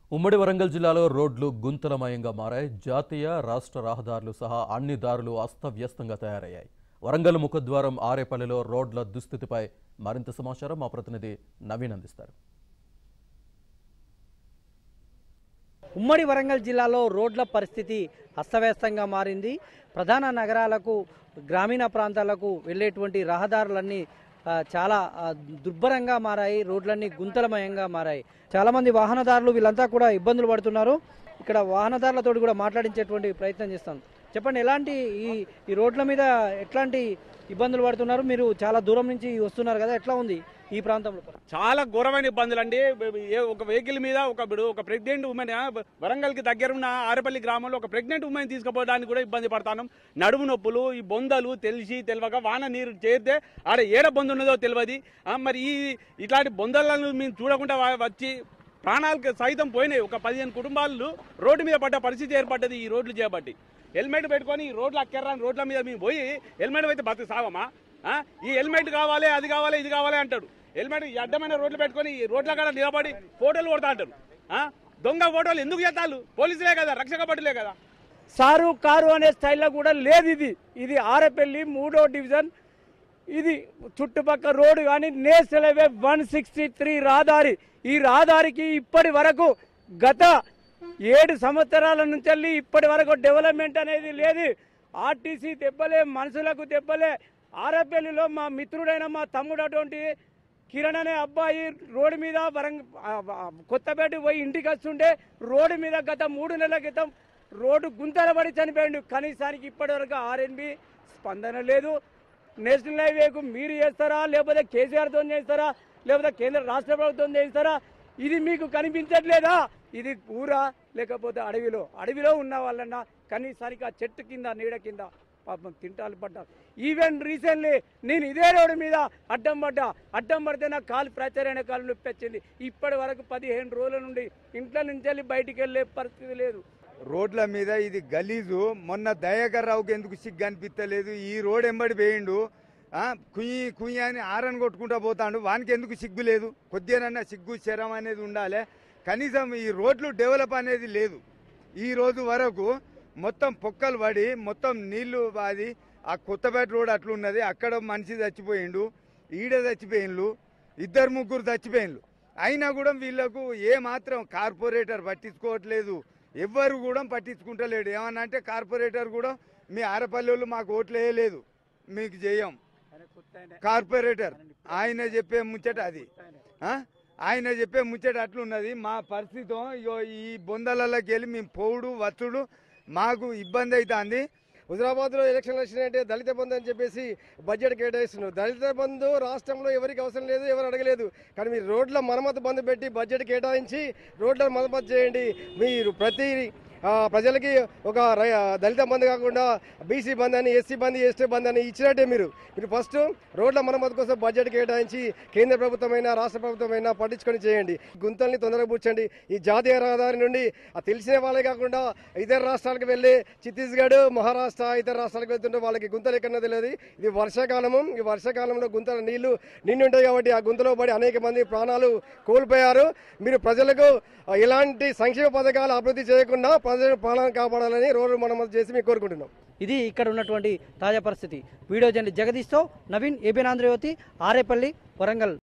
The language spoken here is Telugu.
ఉమ్మడి వరంగల్ జిల్లాలో రోడ్లు గుంతలమయంగా మారాయి జాతీయ రాష్ట్ర రహదారులు సహా అన్ని దారులు అస్తవ్యస్తంగా తయారయ్యాయి వరంగల్ ముఖద్వారం ఆరేపల్లిలో రోడ్ల దుస్థితిపై మరింత సమాచారం మా ప్రతినిధి నవీన్ అందిస్తారు ఉమ్మడి వరంగల్ జిల్లాలో రోడ్ల పరిస్థితి అస్తవ్యస్తంగా మారింది ప్రధాన నగరాలకు గ్రామీణ ప్రాంతాలకు వెళ్ళేటువంటి రహదారులన్నీ ఆ, చాలా ఆ, దుర్భరంగా మారాయి రోడ్లన్నీ గుంతలమయంగా మారాయి చాలామంది వాహనదారులు వీళ్ళంతా కూడా ఇబ్బందులు పడుతున్నారు ఇక్కడ వాహనదారులతో కూడా మాట్లాడించేటువంటి ప్రయత్నం చేస్తాను చెప్పండి ఎలాంటి ఈ ఈ రోడ్ల మీద ఎట్లాంటి ఇబ్బందులు పడుతున్నారు మీరు చాలా దూరం నుంచి వస్తున్నారు కదా ఎట్లా ఉంది ఈ ప్రాంతంలో చాలా ఘోరమైన ఇబ్బందులు అండి ఏ- ఒక వెహికల్ మీద ఒక ఇప్పుడు ఒక ప్రెగ్నెంట్ ఉమెన్ వరంగల్ కి దగ్గర ఉన్న ఆరేపల్లి గ్రామంలో ఒక ప్రెగ్నెంట్ ఉమెన్ తీసుకుపోవడానికి కూడా ఇబ్బంది పడతాను నడుము నొప్పులు ఈ బొందలు తెలిసి తెలియక వాన నీరు చేరితే ఆడ ఏడ బొంద ఉన్నదో తెలియదు ఆ, మరి ఈ ఇట్లాంటి బొందలను మేము చూడకుండా వా- వచ్చి ప్రాణాలకు సైతం పోయినాయి ఒక పదిహేను కుటుంబాలు రోడ్డు మీద పడ్డ పరిస్థితి ఏర్పడ్డది ఈ రోడ్లు చేయబట్టి హెల్మెట్ పెట్టుకొని ఈ రోడ్లు అక్కెర్రాని రోడ్ల మీద మేము పోయి హెల్మెట్ అయితే బతుకు సావమా ఆ? ఈ హెల్మెట్ కావాలి అది కావాలి ఇది కావాలి అంటాడు హెల్మెట్ ఈ అడ్డమైన రోడ్లు పెట్టుకొని ఈ రోడ్ల కాడ నిలబడి ఫోటోలు కొడతా అంటారు ఆ? దొంగ ఫోటోలు ఎందుకు చేస్తాలు పోలీసులే కదా రక్షక భటులే కదా సారు కారు అనే స్టైల్లో కూడా లేదు ఇది ఇది ఆరపల్లి మూడో డివిజన్ ఇది చుట్టుపక్కల రోడ్డు కానీ national highway one sixty three రహదారి ఈ రహదారికి ఇప్పటి వరకు గత ఏడు సంవత్సరాల నుంచి వెళ్ళి ఇప్పటి వరకు డెవలప్మెంట్ అనేది లేదు ఆర్టీసీ దెబ్బలే మనుషులకు దెబ్బలే ఆరపల్లిలో మా మిత్రుడైన మా తమ్ముడు అటువంటి కిరణ్ అనే అబ్బాయి రోడ్డు మీద వరంగ ఆ, ఆ, కొత్తపేట పోయి ఇంటికి వస్తుంటే రోడ్డు మీద గత మూడు నెలల క్రితం రోడ్డు గుంతల పడి చనిపోయిండు కనీసానికి ఇప్పటివరకు ఆర్ఎన్బి స్పందన లేదు నేషనల్ హైవేకు మీరు చేస్తారా లేకపోతే కేసీఆర్తో చేస్తారా లేకపోతే కేంద్ర రాష్ట్ర ప్రభుత్వం చేస్తారా ఇది మీకు కనిపించట్లేదా ఇది ఊరా లేకపోతే అడవిలో అడవిలో ఉన్న వాళ్ళన్నా కనీసానికి ఆ చెట్టు కింద నీడ కింద పాపం తింటాలు పడ్డారు ఈవెన్ రీసెంట్లీ నేను ఇదే రోడ్డు మీద అడ్డం పడ్డా అడ్డం పడితే నాకు కాలు ఫ్రాక్చర్ అయిన కాలు నొప్పి వచ్చింది ఇప్పటి వరకు పదిహేను రోజుల నుండి ఇంట్లో నుంచి వెళ్ళి బయటికి వెళ్ళే పరిస్థితి లేదు రోడ్ల మీద ఇది గలీజు మొన్న దయాకర్ రావుకి ఎందుకు సిగ్గు అనిపించలేదు ఈ రోడ్ ఎంబడి వేయిండు ఆ, కుయ్యి కుయ్యి అని ఆరని కొట్టుకుంటా పోతాడు వానికి ఎందుకు సిగ్గు లేదు కొద్దిగానన్నా సిగ్గు శరం అనేది ఉండాలి కనీసం ఈ రోడ్లు డెవలప్ అనేది లేదు ఈ రోజు వరకు మొత్తం పొక్కలు పడి మొత్తం నీళ్లు అది ఆ కొత్తపేట రోడ్ అట్లున్నది అక్కడ మనిషి చచ్చిపోయిండు ఈడ చచ్చిపోయిండ్లు ఇద్దరు ముగ్గురు చచ్చిపోయిండ్లు అయినా కూడా వీళ్ళకు ఏ మాత్రం కార్పొరేటర్ పట్టించుకోవట్లేదు ఎవ్వరు కూడా పట్టించుకుంటలేడు ఏమన్నా అంటే కార్పొరేటర్ కూడా మీ ఆరపల్లెలు మాకు ఓట్లు వేయలేదు మీకు చేయం కార్పొరేటర్ ఆయన చెప్పే ముచ్చట అది ఆ? ఆయన చెప్పే ముచ్చట అట్లున్నది మా పరిస్థితి ఇగో ఈ బొందలలోకి వెళ్ళి మేము పోవుడు వచ్చుడు మాకు ఇబ్బంది అవుతుంది హుజరాబాద్లో ఎలక్షన్లు వచ్చినాయంటే దళిత బంధు అని చెప్పేసి బడ్జెట్ కేటాయిస్తున్నారు దళిత బంధు రాష్ట్రంలో ఎవరికి అవసరం లేదు ఎవరు అడగలేదు కానీ మీరు రోడ్ల మరమ్మతు బంధు పెట్టి బడ్జెట్ కేటాయించి రోడ్ల మరమ్మతు చేయండి మీరు ప్రతి ఆ, ప్రజలకి ఒక రై- దళిత బంధు కాకుండా బీసీ బంధు అని ఎస్సీ బంధు ఎస్టీ బంధు అని ఇచ్చినట్టే మీరు మీరు ఫస్ట్ రోడ్ల మరమ్మతు కోసం బడ్జెట్ కేటాయించి కేంద్ర ప్రభుత్వమైనా రాష్ట్ర ప్రభుత్వమైనా పట్టించుకొని చేయండి గుంతల్ని తొందరగా పూడ్చండి ఈ జాతీయ రహదారి నుండి ఆ తెలిసిన వాళ్ళే కాకుండా ఇతర రాష్ట్రాలకు వెళ్ళి ఛత్తీస్గఢ్ మహారాష్ట్ర ఇతర రాష్ట్రాలకు వెళ్తుంటే వాళ్ళకి గుంతలు ఎక్కడో తెలియదు ఇది వర్షాకాలము ఈ వర్షాకాలంలో గుంతల నీళ్లు నిండి ఉంటాయి కాబట్టి ఆ గుంతలో పడి అనేక మంది ప్రాణాలు కోల్పోయారు మీరు ప్రజలకు ఆ, ఎలాంటి సంక్షేమ పథకాలు అభివృద్ధి చేయకుండా ప్రజల ప్రాణాలను కాపాడాలని రోడ్డు మరమ్మతు చేసి మేము కోరుకుంటున్నాం ఇది ఇక్కడ ఉన్నటువంటి తాజా పరిస్థితి వీడియో జర్నలిస్ట్ జగదీష్తో నవీన్ ఏబినాంధ్రయోతి ఆరేపల్లి వరంగల్